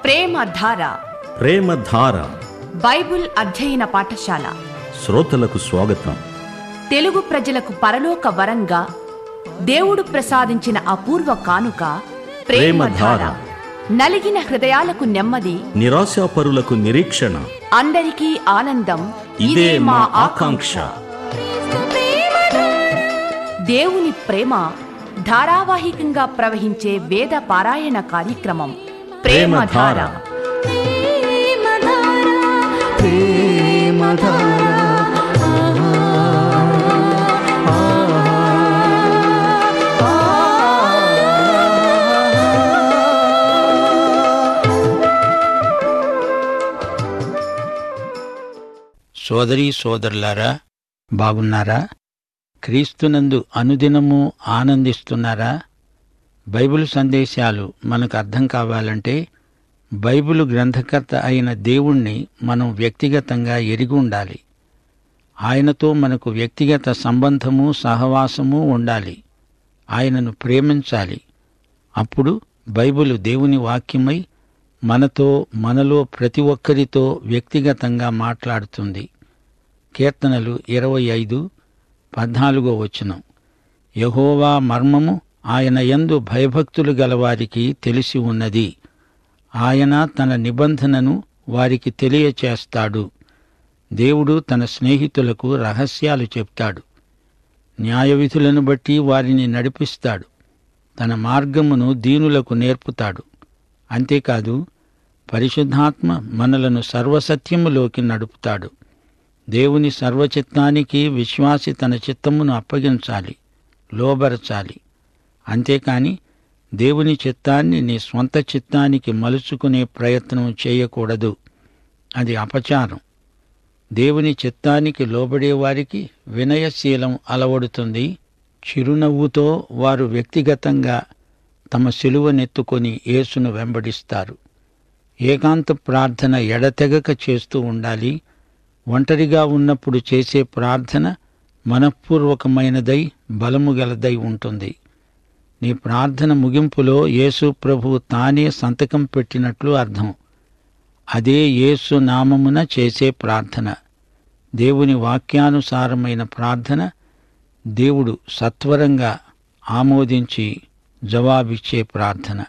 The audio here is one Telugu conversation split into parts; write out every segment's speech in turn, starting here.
ప్రేమధార ప్రేమధార బైబిల్ అధ్యయన పాఠశాల శ్రోతలకు స్వాగతం తెలుగు ప్రజలకు పరలోక వరంగా దేవుడు ప్రసాదించిన అపూర్వ కానుక ప్రేమధార ప్రేమధార. నలిగిన హృదయాలకు నెమ్మది నిరాశాపరులకు నిరీక్షణ అందరికీ ఆనందం ఇదే మా ఆకాంక్ష దేవుని ప్రేమ ధారావాహికంగా ప్రవహించే వేద పారాయణ కార్యక్రమం ప్రేమధార ప్రేమధార. సోదరీ సోదరులారా బాగున్నారా క్రీస్తునందు అనుదినము ఆనందిస్తున్నారా బైబిల్ సందేశాలు మనకు అర్థం కావాలంటే బైబిల్ గ్రంథకర్త అయిన దేవుణ్ణి మనం వ్యక్తిగతంగా ఎరిగి ఉండాలి ఆయనతో మనకు వ్యక్తిగత సంబంధము సహవాసము ఉండాలి ఆయనను ప్రేమించాలి అప్పుడు బైబిల్ దేవుని వాక్యమై మనతో మనలో ప్రతి ఒక్కరితో వ్యక్తిగతంగా మాట్లాడుతుంది కీర్తనలు ఇరవై ఐదు పద్నాలుగో వచనం యహోవా మర్మము ఆయన యందు భయభక్తులు గలవారికి తెలిసి ఉన్నది ఆయన తన నిబంధనను వారికి తెలియచేస్తాడు దేవుడు తన స్నేహితులకు రహస్యాలు చెప్తాడు న్యాయవిధులను బట్టి వారిని నడిపిస్తాడు తన మార్గమును దీనులకు నేర్పుతాడు అంతేకాదు పరిశుద్ధాత్మ మనలను సర్వసత్యములోకి నడుపుతాడు దేవుని సర్వచిత్తానికి విశ్వాసి తన చిత్తమును అప్పగించాలి లోబరచాలి అంతేకాని దేవుని చిత్తాన్ని నీ స్వంత చిత్తానికి మలుచుకునే ప్రయత్నం చేయకూడదు అది అపచారం దేవుని చిత్తానికి లోబడే వారికి వినయశీలం అలవడుతుంది చిరునవ్వుతో వారు వ్యక్తిగతంగా తమ సిలువనెత్తుకొని యేసును వెంబడిస్తారు ఏకాంత ప్రార్థన ఎడతెగక చేస్తూ ఉండాలి ఒంటరిగా ఉన్నప్పుడు చేసే ప్రార్థన మనఃపూర్వకమైనదై బలము గలదై ఉంటుంది నీ ప్రార్థన ముగింపులో యేసు ప్రభువు తానే సంతకం పెట్టినట్లు అర్థం అదే యేసు నామమున చేసే ప్రార్థన దేవుని వాక్యానుసారమైన ప్రార్థన దేవుడు సత్వరంగా ఆమోదించి జవాబిచ్చే ప్రార్థన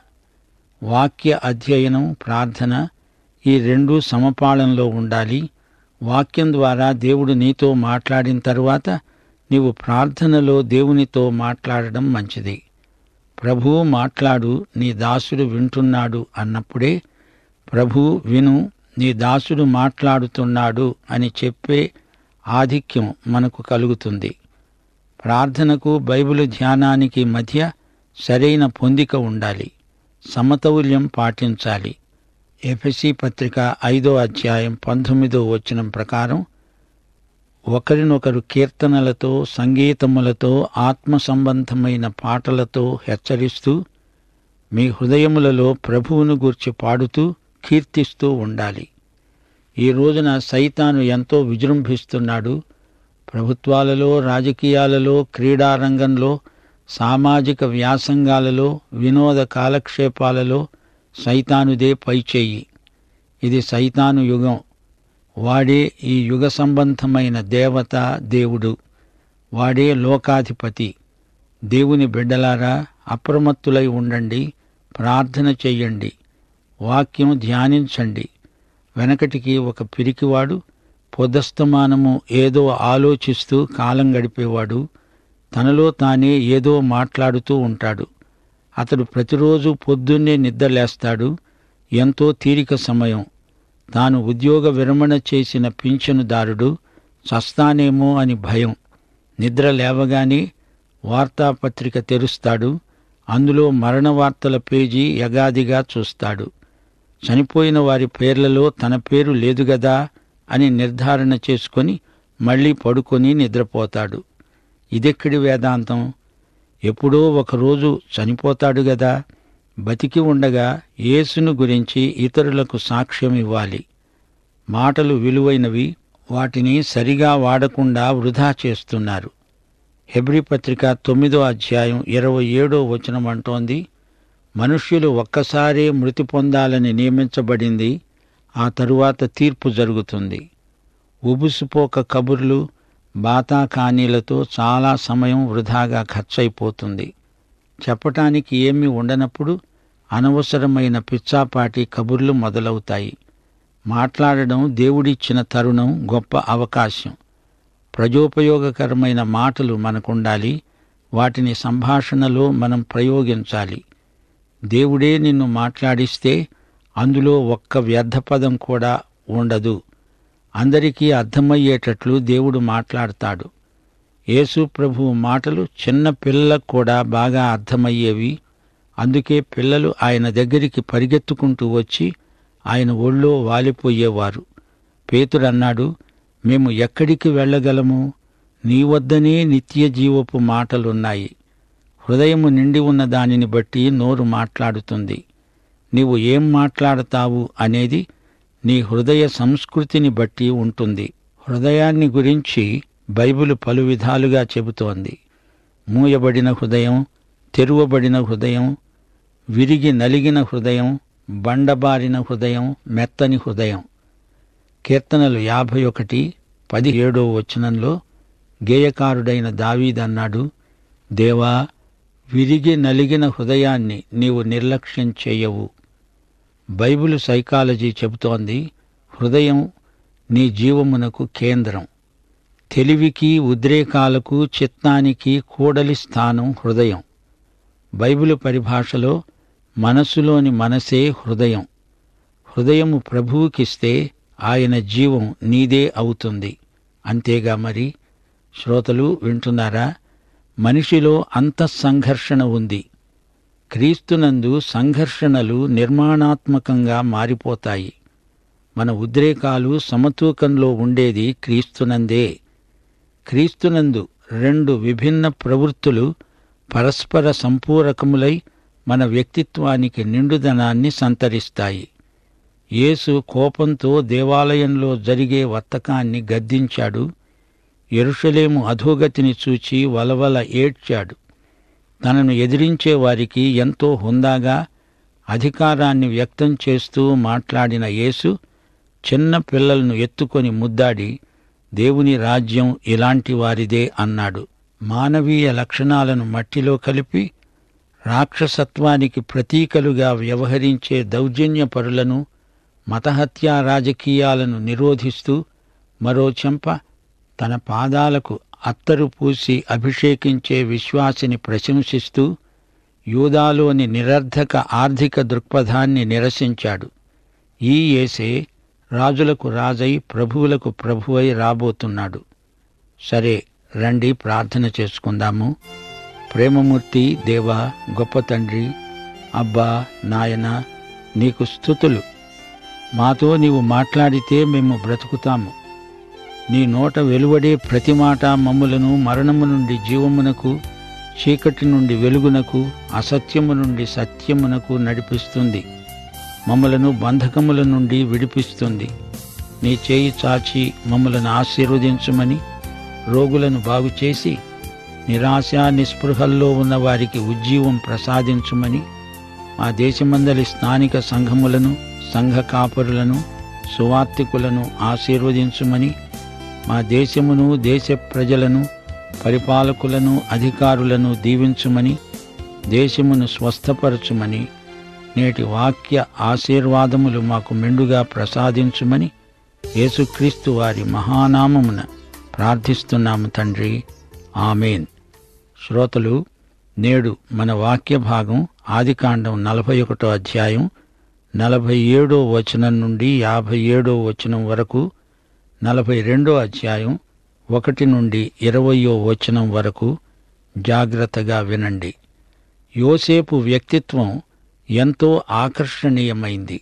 వాక్య అధ్యయనం ప్రార్థన ఈ రెండు సమపాళంలో ఉండాలి వాక్యం ద్వారా దేవుడు నీతో మాట్లాడిన తరువాత నీవు ప్రార్థనలో దేవునితో మాట్లాడడం మంచిది ప్రభువు మాట్లాడు నీ దాసుడు వింటున్నాడు అన్నప్పుడే ప్రభు విను నీ దాసుడు మాట్లాడుతున్నాడు అని చెప్పే ఆధిక్యం మనకు కలుగుతుంది ప్రార్థనకు బైబిల్ ధ్యానానికి మధ్య సరైన పొందిక ఉండాలి సమతౌల్యం పాటించాలి ఎఫెసి పత్రిక ఐదో అధ్యాయం పంతొమ్మిదో వచనం ప్రకారం ఒకరినొకరు కీర్తనలతో సంగీతములతో ఆత్మ సంబంధమైన పాటలతో హెచ్చరిస్తూ మీ హృదయములలో ప్రభువును గూర్చి పాడుతూ కీర్తిస్తూ ఉండాలి ఈ రోజున సైతాను ఎంతో విజృంభిస్తున్నాడు ప్రభుత్వాలలో రాజకీయాలలో క్రీడారంగంలో సామాజిక వ్యాసంగాలలో వినోద కాలక్షేపాలలో సైతానుదే పైచేయి ఇది సైతాను యుగం వాడే ఈ యుగ సంబంధమైన దేవత దేవుడు వాడే లోకాధిపతి దేవుని బిడ్డలారా అప్రమత్తులై ఉండండి ప్రార్థన చెయ్యండి వాక్యం ధ్యానించండి వెనకటికి ఒక పిరికివాడు పొదస్తమానము ఏదో ఆలోచిస్తూ కాలం గడిపేవాడు తనలో తానే ఏదో మాట్లాడుతూ ఉంటాడు అతడు ప్రతిరోజు పొద్దున్నే నిద్రలేస్తాడు ఎంతో తీరిక సమయం తాను ఉద్యోగ విరమణ చేసిన పింఛనుదారుడు చస్తానేమో అని భయం నిద్ర లేవగానే వార్తాపత్రిక తెరుస్తాడు అందులో మరణ వార్తల పేజీ యగాదిగా చూస్తాడు చనిపోయిన వారి పేర్లలో తన పేరు లేదు గదా అని నిర్ధారణ చేసుకొని మళ్ళీ పడుకొని నిద్రపోతాడు ఇదెక్కడి వేదాంతం ఎప్పుడో ఒకరోజు చనిపోతాడు గదా బతికి ఉండగా యేసును గురించి ఇతరులకు సాక్ష్యం ఇవ్వాలి మాటలు విలువైనవి వాటిని సరిగా వాడకుండా వృధా చేస్తున్నారు హెబ్రి పత్రిక తొమ్మిదో అధ్యాయం ఇరవై ఏడో వచనం అంటోంది మనుష్యులు ఒక్కసారే మృతి పొందాలని నియమించబడింది ఆ తరువాత తీర్పు జరుగుతుంది ఉబుసుపోక కబుర్లు బాతాకానీలతో చాలా సమయం వృధాగా ఖర్చయిపోతుంది చెప్పటానికి ఏమీ ఉండనప్పుడు అనవసరమైన పిచ్చాపాటి కబుర్లు మొదలవుతాయి మాట్లాడడం దేవుడిచ్చిన తరుణం గొప్ప అవకాశం ప్రజోపయోగకరమైన మాటలు మనకుండాలి వాటిని సంభాషణలో మనం ప్రయోగించాలి దేవుడే నిన్ను మాట్లాడిస్తే అందులో ఒక్క వ్యర్థ పదం కూడా ఉండదు అందరికీ అర్థమయ్యేటట్లు దేవుడు మాట్లాడతాడు యేసు ప్రభువు మాటలు చిన్న పిల్లలకు కూడా బాగా అర్థమయ్యేవి అందుకే పిల్లలు ఆయన దగ్గరికి పరిగెత్తుకుంటూ వచ్చి ఆయన ఒళ్ళో వాలిపోయేవారు పేతురన్నాడు మేము ఎక్కడికి వెళ్ళగలము నీ వద్దనే నిత్య జీవపు మాటలున్నాయి హృదయము నిండి ఉన్న దానిని బట్టి నోరు మాట్లాడుతుంది నీవు ఏం మాట్లాడతావు అనేది నీ హృదయ సంస్కృతిని బట్టి ఉంటుంది హృదయాన్ని గురించి బైబిల్ పలు విధాలుగా చెబుతోంది మూయబడిన హృదయం తెరువబడిన హృదయం విరిగి నలిగిన హృదయం బండబారిన హృదయం మెత్తని హృదయం కీర్తనలు యాభై ఒకటి పదిహేడో వచనంలో గేయకారుడైన దావీదన్నాడు దేవా విరిగి నలిగిన హృదయాన్ని నీవు నిర్లక్ష్యం చేయవు బైబిల్ సైకాలజీ చెబుతోంది హృదయం నీ జీవమునకు కేంద్రం తెలివికి ఉద్రేకాలకు చిత్తానికి కూడలి స్థానం హృదయం బైబిలు పరిభాషలో మనసులోని మనసే హృదయం హృదయము ప్రభువుకిస్తే ఆయన జీవం నీదే అవుతుంది అంతేగా మరి శ్రోతలు వింటున్నారా మనిషిలో అంతఃసంఘర్షణ ఉంది క్రీస్తునందు సంఘర్షణలు నిర్మాణాత్మకంగా మారిపోతాయి మన ఉద్రేకాలు సమతూకంలో ఉండేది క్రీస్తునందే క్రీస్తునందు రెండు విభిన్న ప్రవృత్తులు పరస్పర సంపూరకములై మన వ్యక్తిత్వానికి నిండుదనాన్ని సంతరిస్తాయి యేసు కోపంతో దేవాలయంలో జరిగే వర్తకాన్ని గద్దించాడు ఎరుషలేము అధోగతిని చూచి వలవల ఏడ్చాడు తనను ఎదిరించే వారికి ఎంతో హుందాగా అధికారాన్ని వ్యక్తం చేస్తూ మాట్లాడిన యేసు చిన్న పిల్లలను ఎత్తుకొని ముద్దాడి దేవుని రాజ్యం ఇలాంటి వారిదే అన్నాడు మానవీయ లక్షణాలను మట్టిలో కలిపి రాక్షసత్వానికి ప్రతీకలుగా వ్యవహరించే దౌర్జన్యపరులను మతహత్యా రాజకీయాలను నిరోధిస్తూ మరో చెంప తన పాదాలకు అత్తరు పూసి అభిషేకించే విశ్వాసిని ప్రశంసిస్తూ యూదాలోని నిరర్ధక ఆర్థిక దృక్పథాన్ని నిరసించాడు ఈ యేసే రాజులకు రాజై ప్రభువులకు ప్రభువై రాబోతున్నాడు సరే రండి ప్రార్థన చేసుకుందాము ప్రేమమూర్తి దేవా గొప్ప తండ్రి అబ్బా నాయన నీకు స్థుతులు మాతో నీవు మాట్లాడితే మేము బ్రతుకుతాము నీ నోట వెలువడే ప్రతి మాట మమ్ములను మరణము నుండి జీవమునకు చీకటి నుండి వెలుగునకు అసత్యము నుండి సత్యమునకు నడిపిస్తుంది మమ్మలను బంధకముల నుండి విడిపిస్తుంది నీ చేయి చాచి మమ్మలను ఆశీర్వదించుమని రోగులను బాగుచేసి నిరాశ నిస్పృహల్లో ఉన్న వారికి ఉజ్జీవం ప్రసాదించుమని మా దేశమందలి స్థానిక సంఘములను సంఘ కాపరులను సువార్తికులను ఆశీర్వదించుమని మా దేశమును దేశ ప్రజలను పరిపాలకులను అధికారులను దీవించుమని దేశమును స్వస్థపరచుమని నేటి వాక్య ఆశీర్వాదములు మాకు మెండుగా ప్రసాదించుమని యేసుక్రీస్తు వారి మహానామమున ప్రార్థిస్తున్నాము తండ్రి ఆమెన్ శ్రోతలు నేడు మన వాక్య భాగం ఆదికాండం నలభై ఒకటో అధ్యాయం నలభై ఏడో వచనం నుండి యాభై ఏడో వచనం వరకు నలభై రెండో అధ్యాయం ఒకటి నుండి ఇరవయో వచనం వరకు జాగ్రత్తగా వినండి యోసేపు వ్యక్తిత్వం ఎంతో ఆకర్షణీయమైంది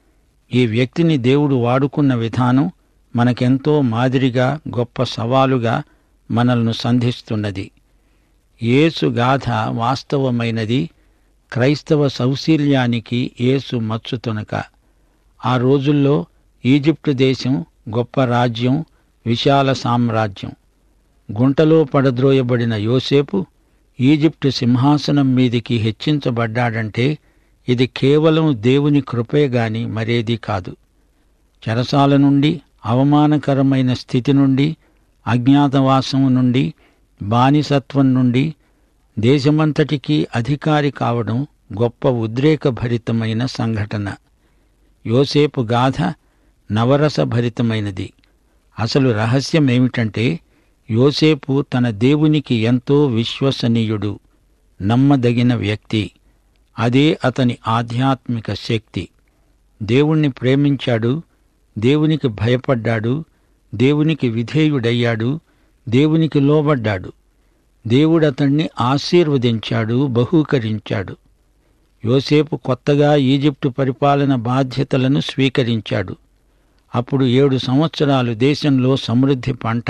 ఈ వ్యక్తిని దేవుడు వాడుకున్న విధానం మనకెంతో మాదిరిగా గొప్ప సవాలుగా మనల్ని సంధిస్తున్నది యేసు గాథ వాస్తవమైనది క్రైస్తవ సౌశీల్యానికి యేసు మచ్చుతునక ఆ రోజుల్లో ఈజిప్టు దేశం గొప్ప రాజ్యం విశాల సామ్రాజ్యం గుంటలో పడద్రోయబడిన యోసేపు ఈజిప్టు సింహాసనం మీదికి హెచ్చించబడ్డాడంటే ఇది కేవలం దేవుని కృపే గాని మరేది కాదు చెరసాల నుండి అవమానకరమైన స్థితి నుండి అజ్ఞాతవాసం నుండి బానిసత్వం నుండి దేశమంతటికీ అధికారి కావడం గొప్ప ఉద్రేకభరితమైన సంఘటన యోసేపు గాథ నవరసభరితమైనది అసలు రహస్యమేమిటంటే యోసేపు తన దేవునికి ఎంతో విశ్వసనీయుడు నమ్మదగిన వ్యక్తి అదే అతని ఆధ్యాత్మిక శక్తి దేవుణ్ణి ప్రేమించాడు దేవునికి భయపడ్డాడు దేవునికి విధేయుడయ్యాడు దేవునికి లోబడ్డాడు దేవుడతణ్ణి ఆశీర్వదించాడు బహూకరించాడు యోసేపు కొత్తగా ఈజిప్టు పరిపాలన బాధ్యతలను స్వీకరించాడు అప్పుడు ఏడు సంవత్సరాలు దేశంలో సమృద్ధి పంట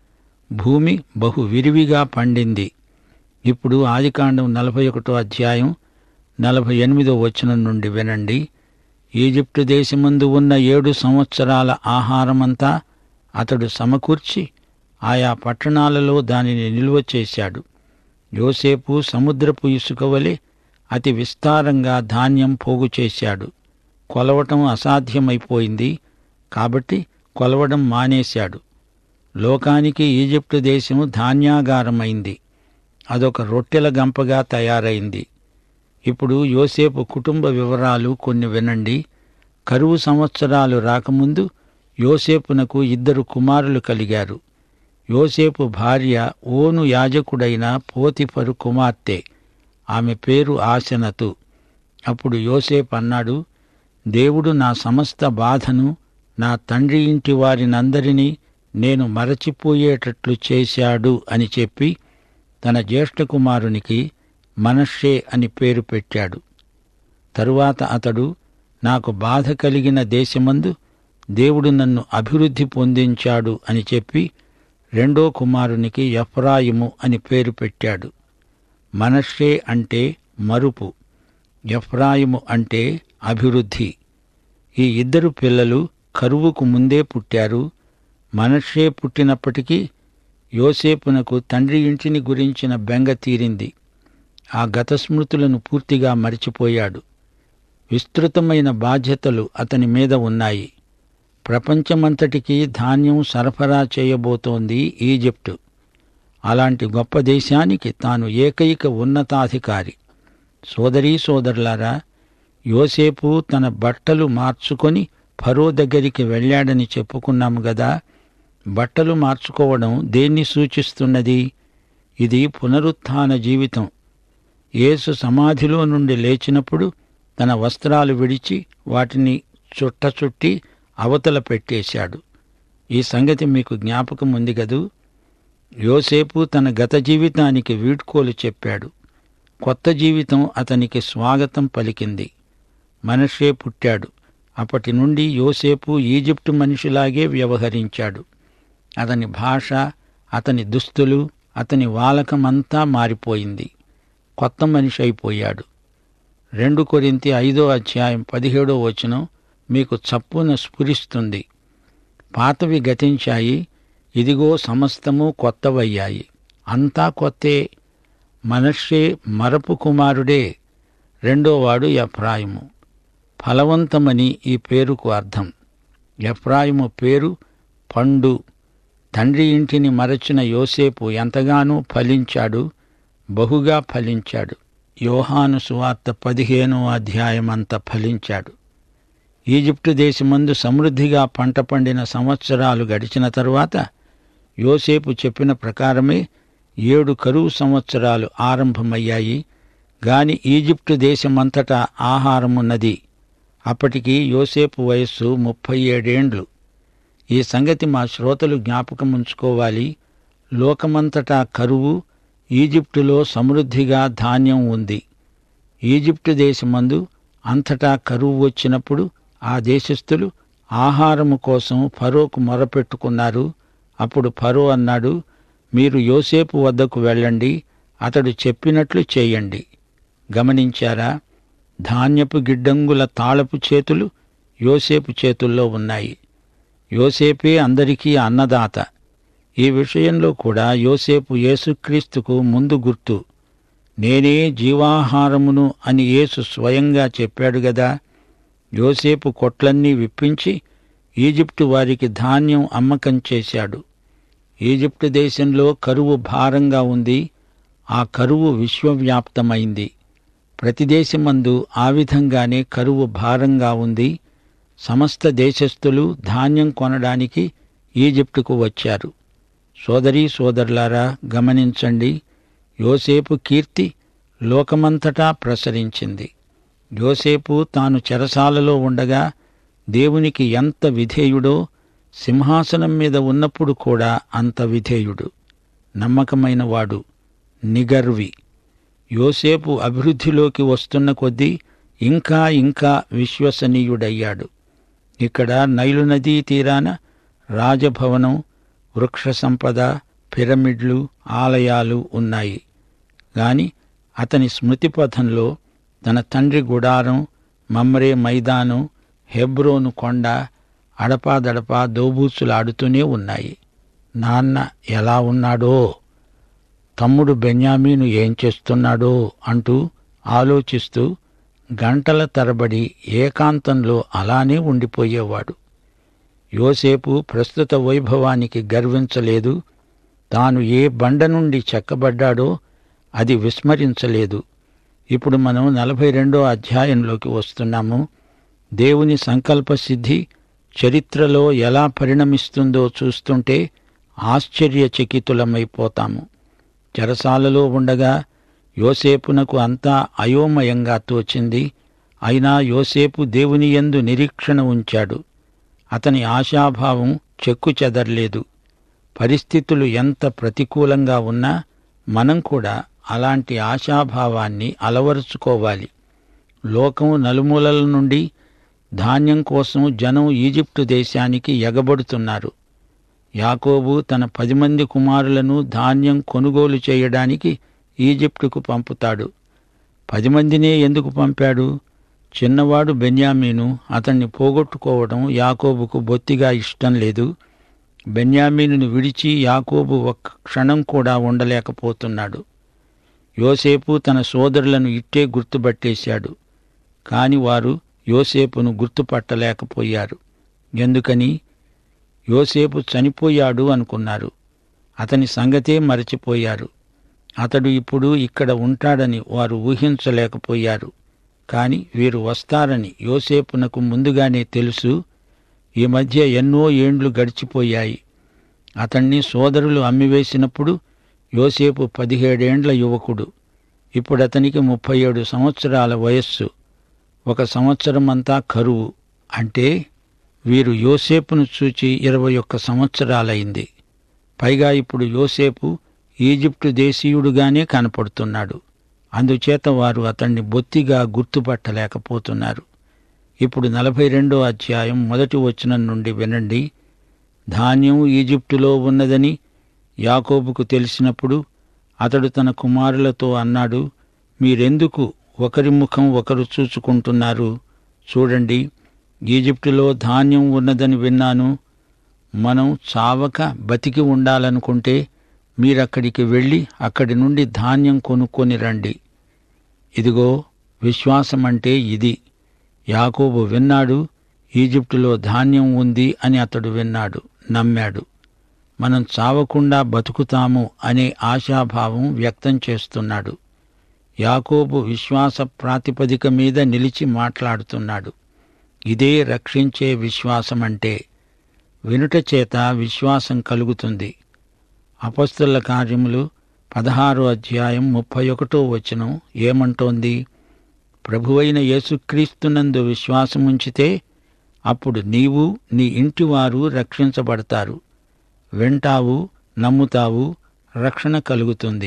భూమి బహు విరివిగా పండింది ఇప్పుడు ఆదికాండం నలభై ఒకటో అధ్యాయం నలభై ఎనిమిదో వచనం నుండి వినండి ఈజిప్టు దేశమందు ఉన్న ఏడు సంవత్సరాల ఆహారమంతా అతడు సమకూర్చి ఆయా పట్టణాలలో దానిని నిల్వ చేశాడు యోసేపు సముద్రపు ఇసుక వలె అతి విస్తారంగా ధాన్యం పోగు చేశాడు కొలవటం అసాధ్యమైపోయింది కాబట్టి కొలవడం మానేశాడు లోకానికి ఈజిప్టు దేశం ధాన్యాగారమైంది అదొక రొట్టెల గంపగా తయారైంది ఇప్పుడు యోసేపు కుటుంబ వివరాలు కొన్ని వినండి కరువు సంవత్సరాలు రాకముందు యోసేపునకు ఇద్దరు కుమారులు కలిగారు యోసేపు భార్య ఓను యాజకుడైన పోతిఫరు కుమార్తె ఆమె పేరు ఆసనతు అప్పుడు యోసేపు అన్నాడు దేవుడు నా సమస్త బాధను నా తండ్రి ఇంటి వారినందరినీ నేను మరచిపోయేటట్లు చేశాడు అని చెప్పి తన జ్యేష్ఠ కుమారునికి మనషే అని పేరు పెట్టాడు తరువాత అతడు నాకు బాధ కలిగిన దేశమందు దేవుడు నన్ను అభివృద్ధి పొందించాడు అని చెప్పి రెండో కుమారునికి ఎఫ్రాయిము అని పేరు పెట్టాడు మనషే అంటే మరుపు ఎఫ్రాయిము అంటే అభివృద్ధి ఈ ఇద్దరు పిల్లలు కరువుకు ముందే పుట్టారు మనషే పుట్టినప్పటికీ యోసేపునకు తండ్రి ఇంటిని గురించిన బెంగ తీరింది ఆ గత స్మృతులను పూర్తిగా మరిచిపోయాడు విస్తృతమైన బాధ్యతలు అతని మీద ఉన్నాయి ప్రపంచమంతటికీ ధాన్యం సరఫరా చేయబోతోంది ఈజిప్టు అలాంటి గొప్ప దేశానికి తాను ఏకైక ఉన్నతాధికారి సోదరీ సోదరులారా యోసేపు తన బట్టలు మార్చుకొని ఫరో దగ్గరికి వెళ్ళాడని చెప్పుకున్నాము గదా బట్టలు మార్చుకోవడం దేన్ని సూచిస్తున్నది ఇది పునరుత్థాన జీవితం యేసు సమాధిలో నుండి లేచినప్పుడు తన వస్త్రాలు విడిచి వాటిని చుట్ట చుట్టి అవతల పెట్టేశాడు ఈ సంగతి మీకు జ్ఞాపకం ఉంది గదూ యోసేపు తన గత జీవితానికి వీడ్కోలు చెప్పాడు కొత్త జీవితం అతనికి స్వాగతం పలికింది మనషే పుట్టాడు అప్పటి నుండి యోసేపు ఈజిప్టు మనిషిలాగే వ్యవహరించాడు అతని భాష అతని దుస్తులు అతని వాలకమంతా మారిపోయింది కొత్త మనిషి అయిపోయాడు రెండు కొరింతి ఐదో అధ్యాయం పదిహేడో వచనం మీకు చప్పున స్ఫురిస్తుంది పాతవి గతించాయి ఇదిగో సమస్తము కొత్తవయ్యాయి అంతా కొత్తే మనషే మరపు కుమారుడే రెండోవాడు ఎఫ్రాయిము ఫలవంతమని ఈ పేరుకు అర్థం ఎఫ్రాయిము పేరు పండు తండ్రి ఇంటిని మరచిన యోసేపు ఎంతగానో ఫలించాడు బహుగా ఫలించాడు యోహాను సువార్త పదిహేనో అధ్యాయమంత ఫలించాడు ఈజిప్టు దేశమందు సమృద్ధిగా పంట పండిన సంవత్సరాలు గడిచిన తరువాత యోసేపు చెప్పిన ప్రకారమే ఏడు కరువు సంవత్సరాలు ఆరంభమయ్యాయి గాని ఈజిప్టు దేశమంతటా ఆహారమున్నది అప్పటికి యోసేపు వయస్సు ముప్పై ఏడేండ్లు ఈ సంగతి మా శ్రోతలు జ్ఞాపకముంచుకోవాలి లోకమంతటా కరువు ఈజిప్టులో సమృద్ధిగా ధాన్యం ఉంది ఈజిప్టు దేశమందు అంతటా కరువు వచ్చినప్పుడు ఆ దేశస్థులు ఆహారము కోసం ఫరోకు మొరపెట్టుకున్నారు అప్పుడు ఫరో అన్నాడు మీరు యోసేపు వద్దకు వెళ్ళండి అతడు చెప్పినట్లు చేయండి గమనించారా ధాన్యపు గిడ్డంగుల తాళపు చేతులు యోసేపు చేతుల్లో ఉన్నాయి యోసేపే అందరికీ అన్నదాత ఈ విషయంలో కూడా యోసేపు యేసుక్రీస్తుకు ముందు గుర్తు నేనే జీవాహారమును అని యేసు స్వయంగా చెప్పాడు గదా యోసేపు కొట్లన్నీ విప్పించి ఈజిప్టు వారికి ధాన్యం అమ్మకం చేశాడు ఈజిప్టు దేశంలో కరువు భారంగా ఉంది ఆ కరువు విశ్వవ్యాప్తమైంది ప్రతి దేశమందు ఆ విధంగానే కరువు భారంగా ఉంది సమస్త దేశస్థులు ధాన్యం కొనడానికి ఈజిప్టుకు వచ్చారు సోదరీ సోదరులారా గమనించండి యోసేపు కీర్తి లోకమంతటా ప్రసరించింది యోసేపు తాను చెరసాలలో ఉండగా దేవునికి ఎంత విధేయుడో సింహాసనం మీద ఉన్నప్పుడు కూడా అంత విధేయుడు నమ్మకమైన వాడు నిగర్వి యోసేపు అభివృద్ధిలోకి వస్తున్న కొద్దీ ఇంకా ఇంకా విశ్వసనీయుడయ్యాడు ఇక్కడ నైలు నదీ తీరాన రాజభవనం వృక్ష సంపద పిరమిడ్లు ఆలయాలు ఉన్నాయి గాని అతని స్మృతిపథంలో తన తండ్రి గుడారం మమ్రే మైదానం హెబ్రోను కొండ అడపాదడపా దోబూచులాడుతూనే ఉన్నాయి నాన్న ఎలా ఉన్నాడో తమ్ముడు బెన్యామీను ఏం చేస్తున్నాడో అంటూ ఆలోచిస్తూ గంటల తరబడి ఏకాంతంలో అలానే ఉండిపోయేవాడు యోసేపు ప్రస్తుత వైభవానికి గర్వించలేదు తాను ఏ బండ నుండి చెక్కబడ్డాడో అది విస్మరించలేదు ఇప్పుడు మనం నలభై రెండో అధ్యాయంలోకి వస్తున్నాము దేవుని సంకల్ప సిద్ధి చరిత్రలో ఎలా పరిణమిస్తుందో చూస్తుంటే ఆశ్చర్యచకితులమైపోతాము చెరసాలలో ఉండగా యోసేపునకు అంతా అయోమయంగా తోచింది అయినా యోసేపు దేవుని యందు నిరీక్షణ ఉంచాడు అతని ఆశాభావం చెక్కు చెదర్లేదు పరిస్థితులు ఎంత ప్రతికూలంగా ఉన్నా మనం కూడా అలాంటి ఆశాభావాన్ని అలవరుచుకోవాలి లోకం నలుమూలల నుండి ధాన్యం కోసం జనం ఈజిప్టు దేశానికి ఎగబడుతున్నారు యాకోబు తన పది మంది కుమారులను ధాన్యం కొనుగోలు చేయడానికి ఈజిప్టుకు పంపుతాడు పది మందినే ఎందుకు పంపాడు చిన్నవాడు బెన్యామీను అతన్ని పోగొట్టుకోవడం యాకోబుకు బొత్తిగా ఇష్టం లేదు బెన్యామీనును విడిచి యాకోబు ఒక్క క్షణం కూడా ఉండలేకపోతున్నాడు యోసేపు తన సోదరులను ఇట్టే గుర్తుపట్టేశాడు కాని వారు యోసేపును గుర్తుపట్టలేకపోయారు ఎందుకని యోసేపు చనిపోయాడు అనుకున్నారు అతని సంగతే మరచిపోయారు అతడు ఇప్పుడు ఇక్కడ ఉంటాడని వారు ఊహించలేకపోయారు కాని వీరు వస్తారని యోసేపునకు ముందుగానే తెలుసు ఈ మధ్య ఎన్నో ఏండ్లు గడిచిపోయాయి అతన్ని సోదరులు అమ్మివేసినప్పుడు యోసేపు పదిహేడేండ్ల యువకుడు ఇప్పుడు అతనికి ముప్పై ఏడు సంవత్సరాల వయస్సు ఒక సంవత్సరమంతా కరువు అంటే వీరు యోసేపును చూచి ఇరవై ఒక్క సంవత్సరాలైంది పైగా ఇప్పుడు యోసేపు ఈజిప్టు దేశీయుడుగానే కనపడుతున్నాడు అందుచేత వారు అతన్ని బొత్తిగా గుర్తుపట్టలేకపోతున్నారు ఇప్పుడు నలభై రెండో అధ్యాయం మొదటి వచనం నుండి వినండి ధాన్యం ఈజిప్టులో ఉన్నదని యాకోబుకు తెలిసినప్పుడు అతడు తన కుమారులతో అన్నాడు మీరెందుకు ఒకరి ముఖం ఒకరు చూచుకుంటున్నారు చూడండి ఈజిప్టులో ధాన్యం ఉన్నదని విన్నాను మనం చావక బతికి ఉండాలనుకుంటే మీరక్కడికి వెళ్ళి అక్కడి నుండి ధాన్యం కొనుక్కొని రండి ఇదిగో విశ్వాసమంటే ఇది యాకోబు విన్నాడు ఈజిప్టులో ధాన్యం ఉంది అని అతడు విన్నాడు నమ్మాడు మనం చావకుండా బతుకుతాము అనే ఆశాభావం వ్యక్తం చేస్తున్నాడు యాకోబు విశ్వాస ప్రాతిపదిక మీద నిలిచి మాట్లాడుతున్నాడు ఇదే రక్షించే విశ్వాసమంటే వినుట చేత విశ్వాసం కలుగుతుంది అపస్తుల కార్యములు పదహారో అధ్యాయం ముప్పై ఒకటో వచనం ఏమంటోంది ప్రభువైన యేసుక్రీస్తునందు విశ్వాసముంచితే అప్పుడు నీవు నీ ఇంటివారు రక్షించబడతారు వింటావు నమ్ముతావు రక్షణ కలుగుతుంది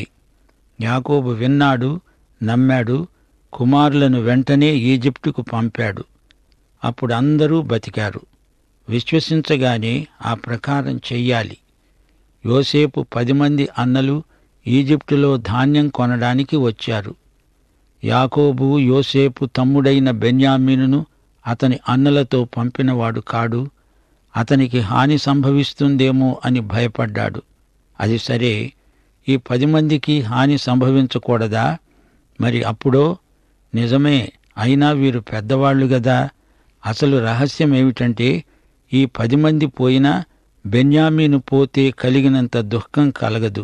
యాకోబు విన్నాడు నమ్మాడు కుమారులను వెంటనే ఈజిప్టుకు పంపాడు అప్పుడు అందరూ బతికారు విశ్వసించగానే ఆ ప్రకారం చెయ్యాలి యోసేపు పది మంది అన్నలు ఈజిప్టులో ధాన్యం కొనడానికి వచ్చారు యాకోబు యోసేపు తమ్ముడైన బెన్యామీనును అతని అన్నలతో పంపినవాడు కాడు అతనికి హాని సంభవిస్తుందేమో అని భయపడ్డాడు అది సరే ఈ పది మందికి హాని సంభవించకూడదా మరి అప్పుడో నిజమే అయినా వీరు పెద్దవాళ్లు గదా అసలు రహస్యం ఏమిటంటే ఈ పది మంది పోయినా బెన్యామీను పోతే కలిగినంత దుఃఖం కలగదు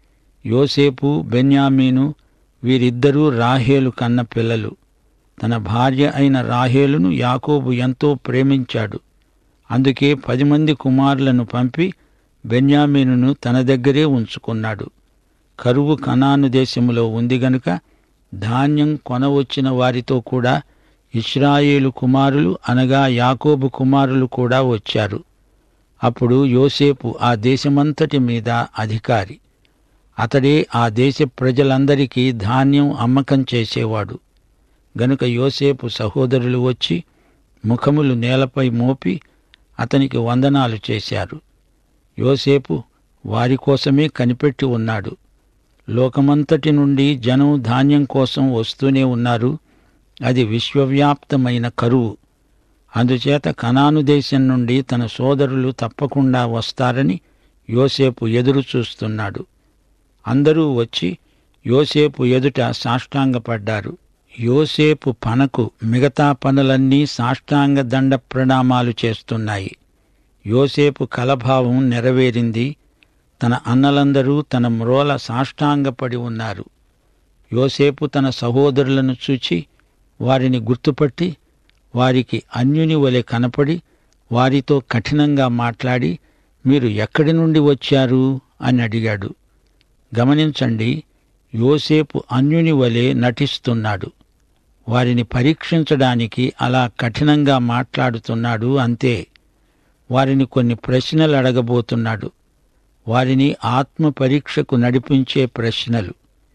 యోసేపు బెన్యామీను వీరిద్దరూ రాహేలు కన్న పిల్లలు తన భార్య అయిన రాహేలును యాకోబు ఎంతో ప్రేమించాడు అందుకే పది మంది కుమారులను పంపి బెన్యామీనును తన దగ్గరే ఉంచుకున్నాడు కరువు కనాను దేశములో ఉంది గనుక ధాన్యం కొనవచ్చిన వారితో కూడా ఇస్రాయేలు కుమారులు అనగా యాకోబు కుమారులు కూడా వచ్చారు అప్పుడు యోసేపు ఆ దేశమంతటి మీద అధికారి అతడే ఆ దేశ ప్రజలందరికీ ధాన్యం అమ్మకం చేసేవాడు గనుక యోసేపు సహోదరులు వచ్చి ముఖములు నేలపై మోపి అతనికి వందనాలు చేశారు యోసేపు వారి కోసమే కనిపెట్టి ఉన్నాడు లోకమంతటి నుండి జనం ధాన్యం కోసం వస్తూనే ఉన్నారు అది విశ్వవ్యాప్తమైన కరువు అందుచేత కనాను దేశం నుండి తన సోదరులు తప్పకుండా వస్తారని యోసేపు ఎదురు చూస్తున్నాడు అందరూ వచ్చి యోసేపు ఎదుట సాష్టాంగపడ్డారు యోసేపు పనకు మిగతా పనులన్నీ సాష్టాంగ దండ ప్రణామాలు చేస్తున్నాయి యోసేపు కలభావం నెరవేరింది తన అన్నలందరూ తన మ్రోల సాష్టాంగపడి ఉన్నారు యోసేపు తన సహోదరులను చూచి వారిని గుర్తుపట్టి వారికి అన్యుని వలె కనపడి వారితో కఠినంగా మాట్లాడి మీరు ఎక్కడి నుండి వచ్చారు అని అడిగాడు గమనించండి యోసేపు అన్యుని వలె నటిస్తున్నాడు వారిని పరీక్షించడానికి అలా కఠినంగా మాట్లాడుతున్నాడు అంతే వారిని కొన్ని ప్రశ్నలు అడగబోతున్నాడు వారిని ఆత్మ పరీక్షకు నడిపించే ప్రశ్నలు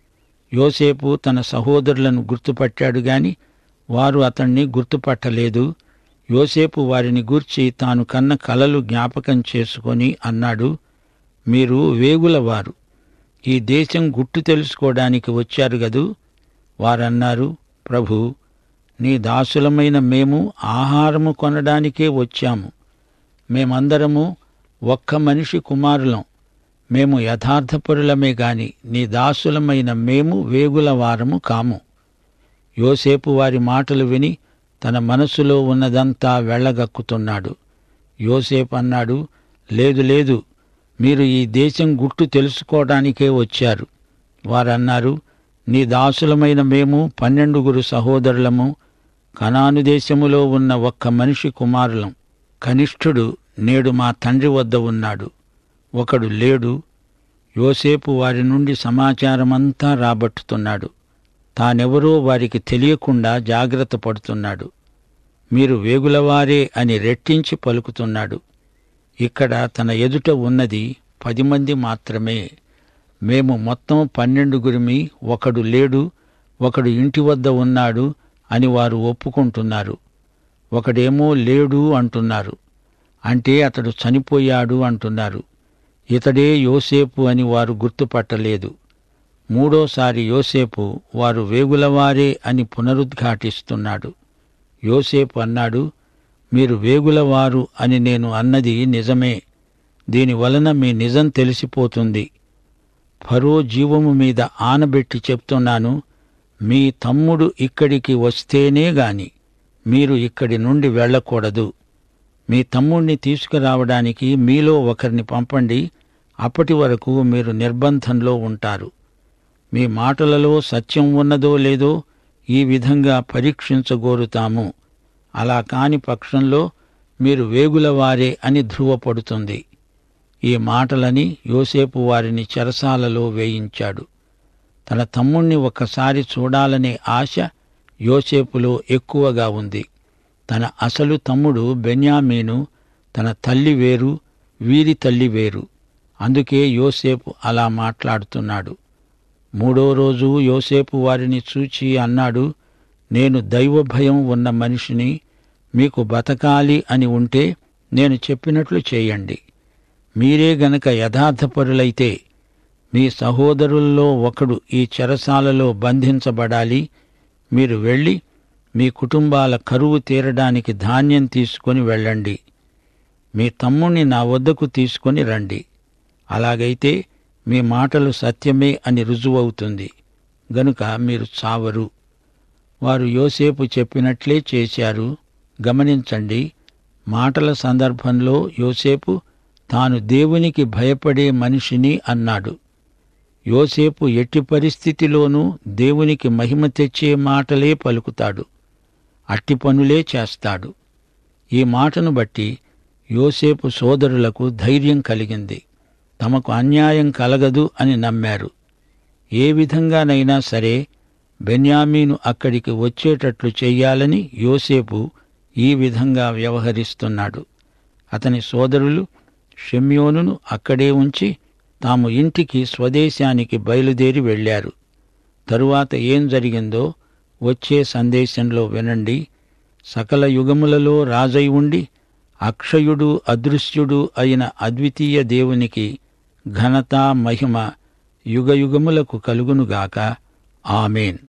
యోసేపు తన సహోదరులను గుర్తుపట్టాడు గాని వారు అతణ్ణి గుర్తుపట్టలేదు యోసేపు వారిని గూర్చి తాను కన్న కలలు జ్ఞాపకం చేసుకొని అన్నాడు మీరు వేగులవారు ఈ దేశం గుట్టు తెలుసుకోవడానికి వచ్చారు గదూ వారన్నారు ప్రభు నీ దాసులమైన మేము ఆహారము కొనడానికే వచ్చాము మేమందరము ఒక్క మనిషి కుమారులం మేము యథార్థపరులమే గాని నీ దాసులమైన మేము వేగుల వారము కాము యోసేపు వారి మాటలు విని తన మనసులో ఉన్నదంతా వెళ్ళగక్కుతున్నాడు యోసేపు అన్నాడు లేదు లేదు మీరు ఈ దేశం గుట్టు తెలుసుకోవడానికే వచ్చారు వారన్నారు నీ దాసులమైన మేము పన్నెండుగురు సహోదరులము కనాను దేశములో ఉన్న ఒక్క మనిషి కుమారులం కనిష్ఠుడు నేడు మా తండ్రి వద్ద ఉన్నాడు ఒకడు లేడు యోసేపు వారి నుండి సమాచారమంతా రాబట్టుతున్నాడు తానెవరో వారికి తెలియకుండా జాగ్రత్త పడుతున్నాడు మీరు వేగులవారే అని రెట్టించి పలుకుతున్నాడు ఇక్కడ తన ఎదుట ఉన్నది పది మంది మాత్రమే మేము మొత్తం పన్నెండుగురిమి ఒకడు లేడు ఒకడు ఇంటి వద్ద ఉన్నాడు అని వారు ఒప్పుకుంటున్నారు ఒకడేమో లేడు అంటున్నారు అంటే అతడు చనిపోయాడు అంటున్నారు ఇతడే యోసేపు అని వారు గుర్తుపట్టలేదు మూడోసారి యోసేపు వారు వేగులవారే అని పునరుద్ఘాటిస్తున్నాడు యోసేపు అన్నాడు మీరు వేగులవారు అని నేను అన్నది నిజమే దీని వలన మీ నిజం తెలిసిపోతుంది ఫరో జీవము మీద ఆనబెట్టి చెప్తున్నాను మీ తమ్ముడు ఇక్కడికి వస్తేనే గాని మీరు ఇక్కడి నుండి వెళ్ళకూడదు మీ తమ్ముణ్ణి తీసుకురావడానికి మీలో ఒకరిని పంపండి అప్పటి వరకు మీరు నిర్బంధంలో ఉంటారు మీ మాటలలో సత్యం ఉన్నదో లేదో ఈ విధంగా పరీక్షించగోరుతాము అలా కాని పక్షంలో మీరు వేగులవారే అని ధృవపడుతుంది ఈ మాటలని యోసేపు వారిని చెరసాలలో వేయించాడు తన తమ్ముణ్ణి ఒక్కసారి చూడాలనే ఆశ యోసేపులో ఎక్కువగా ఉంది తన అసలు తమ్ముడు బెన్యామీను తన తల్లి వేరు వీరి తల్లి వేరు అందుకే యోసేపు అలా మాట్లాడుతున్నాడు మూడో రోజు యోసేపు వారిని చూచి అన్నాడు నేను దైవభయం ఉన్న మనిషిని మీకు బతకాలి అని ఉంటే నేను చెప్పినట్లు చేయండి మీరే గనక యథార్థపరులైతే మీ సహోదరుల్లో ఒకడు ఈ చెరసాలలో బంధించబడాలి మీరు వెళ్ళి మీ కుటుంబాల కరువు తీరడానికి ధాన్యం తీసుకొని వెళ్ళండి మీ తమ్ముణ్ణి నా వద్దకు తీసుకొని రండి అలాగైతే మీ మాటలు సత్యమే అని రుజువవుతుంది గనుక మీరు చావరు వారు యోసేపు చెప్పినట్లే చేశారు గమనించండి మాటల సందర్భంలో యోసేపు తాను దేవునికి భయపడే మనిషిని అన్నాడు యోసేపు ఎట్టి పరిస్థితిలోనూ దేవునికి మహిమ తెచ్చే మాటలే పలుకుతాడు అట్టి పనులే చేస్తాడు ఈ మాటను బట్టి యోసేపు సోదరులకు ధైర్యం కలిగింది తమకు అన్యాయం కలగదు అని నమ్మారు ఏ విధంగానైనా సరే బెన్యామీను అక్కడికి వచ్చేటట్లు చెయ్యాలని యోసేపు ఈ విధంగా వ్యవహరిస్తున్నాడు అతని సోదరులు షెమ్యోనును అక్కడే ఉంచి తాము ఇంటికి స్వదేశానికి బయలుదేరి వెళ్ళారు తరువాత ఏం జరిగిందో వచ్చే సందేశంలో వినండి సకల యుగములలో రాజై ఉండి అక్షయుడు అదృశ్యుడు అయిన అద్వితీయ దేవునికి ఘనత మహిమ యుగయుగములకు కలుగునుగాక ఆమెన్